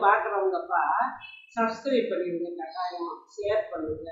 பார்க்குறவங்கப்பா subscribe பண்ணிடுங்க கட்டாயம் share பண்ணுங்க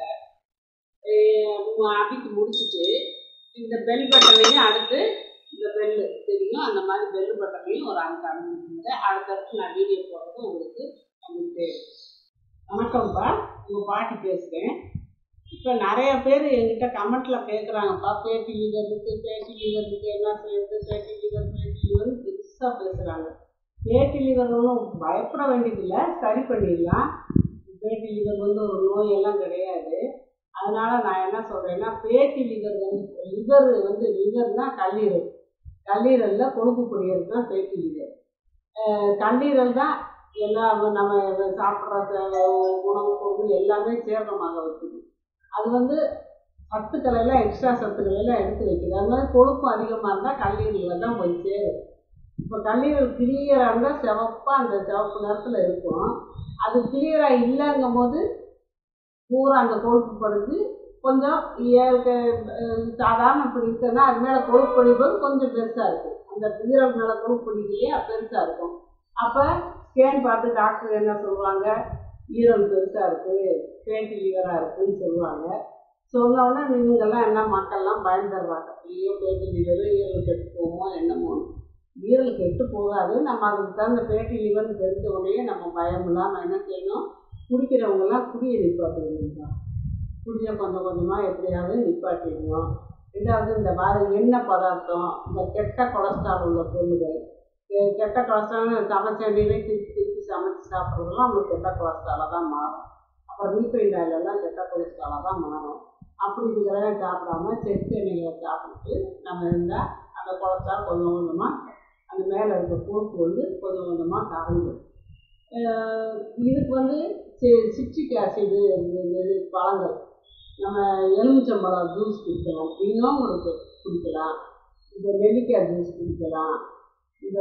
அஹ் அடிக்கு முடிச்சுட்டு இந்த பெல் பட்டனையும் அடுத்து இந்த பெல்லு தெரியும் அந்த மாதிரி பெல் பட்டனையும் ஒரு அமுக்கு அமுக்குங்க அடுத்தடுத்து நான் வீடியோ போடுறது உங்களுக்கு வந்துட்டே இருக்கும். வணக்கம்ப்பா உங்கள் பாட்டி பேசுகிறேன் இப்போ நிறைய பேர் என்கிட்ட கமெண்ட்ல கேட்குறாங்கப்பா பேட்டி லீவர் இருக்கு பேட்டி லீவர் இருக்கு என்ன செய்யுது பேட்டி லீவர் பேட்டி லீவர் பெருசாக பேசுகிறாங்க பேட்டி லிவர் ஒன்றும் பயப்பட வேண்டியதில்லை சரி பண்ணிடலாம் பேட்டி லிவர் வந்து ஒரு நோயெல்லாம் கிடையாது அதனால நான் என்ன சொல்கிறேன்னா பேட்டி லிவர் வந்து லிவர் வந்து லிவர்னா கல்லீரல் கல்லீரலில் கொழுப்பு குடியறது தான் பேட்டி லிவர் அஹ் கல்லீரல் தான் எல்லாம் நம்ம சாப்பிட்ற உணவு பொருள் எல்லாமே ஜீரணமாக வைக்குது அது வந்து சத்துக்களை எல்லாம் எக்ஸ்ட்ரா சத்துக்களை எல்லாம் எடுத்து வைக்குது அது மாதிரி கொழுப்பு அதிகமாக இருந்தால் கல்லீரலில் தான் போய் சேரும் இப்போ கல்லீரல் கிளியராக இருந்தால் சிவப்பாக அந்த சிவப்பு நிறத்தில் இருக்கும் அது கிளியராக இல்லைங்கும் போது பூரா அந்த கொழுப்பு படுத்து கொஞ்சம் இயற்கை அஹ் சாதாரண இப்படி இருக்குன்னா அது மேலே கொழுப்பு படிப்பது கொஞ்சம் பெருசாக இருக்கும் அந்த ஈரல் மேலே கொழுப்பு படிக்கலையே பெருசாக இருக்கும் அப்போ ஸ்கேன் பார்த்து டாக்டர் என்ன சொல்லுவாங்க ஈரல் பெருசாக இருக்குது பேட்டி லிவராக இருக்குன்னு சொல்லுவாங்க சொன்ன உடனே நீங்கள்லாம் என்ன மக்கள்லாம் பயந்துடுறாங்க ஐயோ பேட்டி லிவர் ஈரல் கெட்டு போகுமோ என்னமோ ஈரல் கெட்டு போகாது நம்ம அதுக்கு தகுந்த பேட்டி லிவர்னு தெரிஞ்ச உடனே நம்ம பயம் இல்லாமல் என்ன செய்யணும் குடிக்கிறவங்கெல்லாம் குடியை நிப்பாட்டிடுங்க குடியை கொஞ்சம் கொஞ்சமாக எப்படியாவது நிப்பாட்டிடணும் ரெண்டாவது இந்த வர எண்ணெய் பதார்த்தம் இந்த கெட்ட கொலஸ்ட்ரால் உள்ள பொருள்கள் கெ- கெட்ட கொலஸ்ட்ரால் சமைச்ச எண்ணெயிலே திருப்பி திருப்பி சமைச்சு சாப்பிட்றதெல்லாம் நம்மளுக்கு கெட்ட கொலஸ்ட்ராலாக தான் மாறும் அப்புறம் ரீஃபைண்ட் ஆயிலெல்லாம் கெட்ட கொலஸ்ட்ராலாக தான் மாறும் அப்படி இதெல்லாம் சாப்பிடாம செக்கு எண்ணெயை சாப்பிட்டு நம்ம இருந்தால் அந்த கொலஸ்ட்ரால் கொஞ்சம் கொஞ்சமாக அந்த மேலே இருக்க கொழுப்பு வந்து கொஞ்சம் கொஞ்சமாக கரைஞ்சிடும் அஹ் இதுக்கு வந்து சிட்ரிக் ஆசிடு பழங்கள் நம்ம எலுமிச்சம்பழம் ஜூஸ் குடிக்கலாம் இன்னும் இருக்கு குடிக்கலாம் இந்த நெல்லிக்காய் ஜூஸ் குடிக்கலாம் இந்த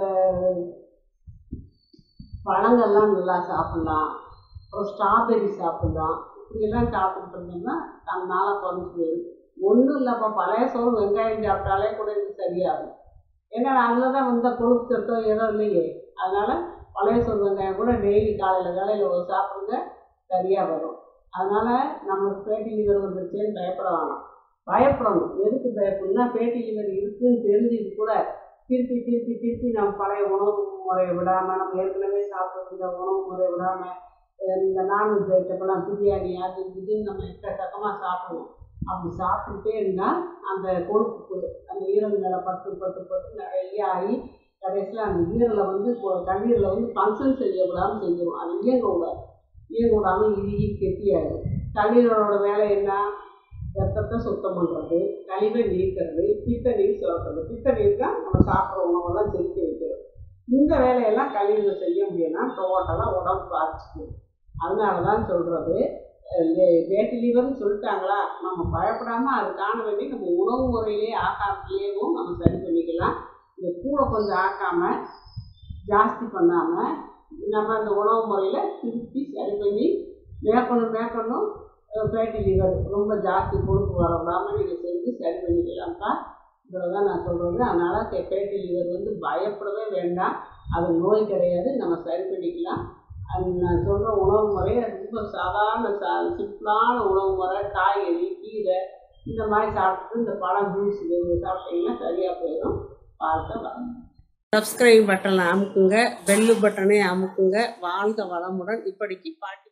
பழங்கள்லாம் நல்லா சாப்பிட்லாம் அப்புறம் ஸ்ட்ராபெரி சாப்பிட்லாம் இப்படியெல்லாம் சாப்பிட்டு இருந்தோம்னா தன்னால குறைஞ்சி போயிடும் ஒன்றும் இல்லைப்பா பழைய சோறு வெங்காயம் சாப்பிட்டாலே கூட இது சரியாகும் ஏன்னா அதில் தான் வந்த கொழுப்பு சத்தோ ஏதோ இல்லையே அதனால் பழைய சோறு வெங்காயம் கூட டெய்லி காலையில் காலையில் ஒரு சாப்பிடுங்க சரியாக வரும் அதனால் நம்மளுக்கு பேட்டி லிவர் வந்துருச்சேன்னு பயப்பட வேணாம் பயப்படணும் எதுக்கு பயப்படணும்னா பேட்டி லிவர் இருக்குன்னு தெரிஞ்சுட்டு கூட திருப்பி திருப்பி திருப்பி நம்ம பழைய உணவு முறையை விடாமல் நம்ம ஏற்கனவே சாப்பிட்டு இந்த உணவு முறையை விடாமல் இந்த நான்வெஜ் ஐட்டமெல்லாம் பிரியாணி அது இதுன்னு நம்ம எக்கச்சக்கமாக சாப்பிடுவோம் அப்படி சாப்பிட்டுட்டே இருந்தால் அந்த கொழுப்பு அந்த ஈரல் மேலே பட்டு பட்டு பட்டு நிறைய ஆகி கடைசியில் அந்த ஈரலை வந்து கொ- கல்லீரலை வந்து ஃபங்க்ஷன் செய்ய விடாமல் செஞ்சிடும் அது இயங்க விடாது இயங்க விடாமல் இறுகி கெட்டியாயிடும் கல்லீரலோட வேலை என்ன ரத்தத்தை சுத்தம் பண்ணுறது கழிவை நீக்கிறது பித்த நீர் சுரக்கிறது பித்த நீர் தான் நம்ம சாப்பிட்ற உணவெல்லாம் செலுத்தி வைக்கிறது இந்த வேலையெல்லாம் கல்லீரலில் செய்ய முடியும்னா டோட்டலாக உடம்பு பாதிச்சுக்கும் அதனால தான் சொல்கிறது வேட்டி லிவர்னு சொல்லிட்டாங்களா நம்ம பயப்படாமல் அதுக்கான வேண்டி நம்ம உணவு முறையிலே ஆகாரத்திலேயும் நம்ம சரி பண்ணிக்கலாம் இந்த கூட கொஞ்சம் ஆக்காமல் ஜாஸ்தி பண்ணாமல் நம்ம அந்த உணவு முறையில் திருப்பி சரி பண்ணி மேற்கொண்டு மேற்கொண்டும் ஃபேட்டி லிவர் ரொம்ப ஜாஸ்தி கொழுப்பு வர விடாமல் நீங்கள் செஞ்சு சரி பண்ணிக்கலாம்ப்பா இவ்வளோ தான் நான் சொல்கிறது அதனால் ஃபேட்டி லிவர் வந்து பயப்படவே வேண்டாம் அது நோய் கிடையாது நம்ம சரி பண்ணிக்கலாம் அது நான் சொல்கிற உணவு முறை ரொம்ப சாதாரண சா சிம்பிளான உணவு முறை காய்கறி கீரை இந்த மாதிரி சாப்பிட்டு இந்த பழம் ஜூஸ் இது சாப்பிட்டீங்கன்னா சரியாக போயிடும் பார்க்க வாங்க சப்ஸ்கிரைப் பட்டனை அமுக்குங்க பெல்லு பட்டனை அமுக்குங்க வாழ்க வளமுடன் இப்படிக்கு பாட்டி